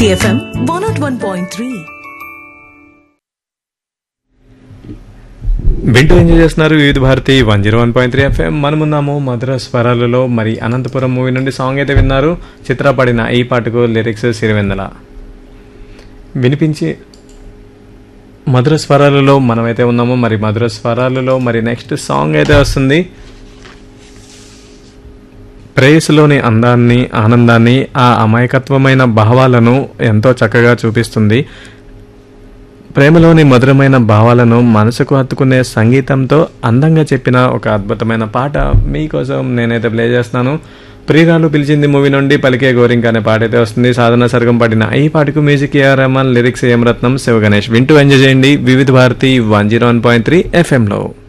Hit FM 101.3. వింటూ enjoy చేస్తున్నారు Vividh Bharati one zero one point three FM మనమున్నాము మధుర స్వరాలలో మరి అనంతపురం మూవీ నుండి సాంగ్ అయితే విన్నారు చిత్ర పాడిన ఈ పాటకు లిరిక్స్ సిరివెందల వినిపించి మధుర స్వరాలలో మనమైతే ఉన్నాము మరి మధుర స్వరాలలో మరి నెక్స్ట్ సాంగ్ అయితే వస్తుంది ప్రేయస్లోని అందాన్ని ఆనందాన్ని ఆ అమాయకత్వమైన భావాలను ఎంతో చక్కగా చూపిస్తుంది ప్రేమలోని మధురమైన భావాలను మనసుకు హత్తుకునే సంగీతంతో అందంగా చెప్పిన ఒక అద్భుతమైన పాట మీకోసం నేనైతే ప్లే చేస్తున్నాను ప్రియురాలు పిలిచింది మూవీ నుండి పలికే గోరింక అనే పాట అయితే వస్తుంది సాధన సర్గం పాడిన ఈ పాటకు మ్యూజిక్ ఏఆర్ రెహమాన్ లిరిక్స్ ఏం రత్నం శివ గణేష్ వింటూ ఎంజాయ్ చేయండి Vividh Bharati one zero one point three ఎఫ్ఎంలో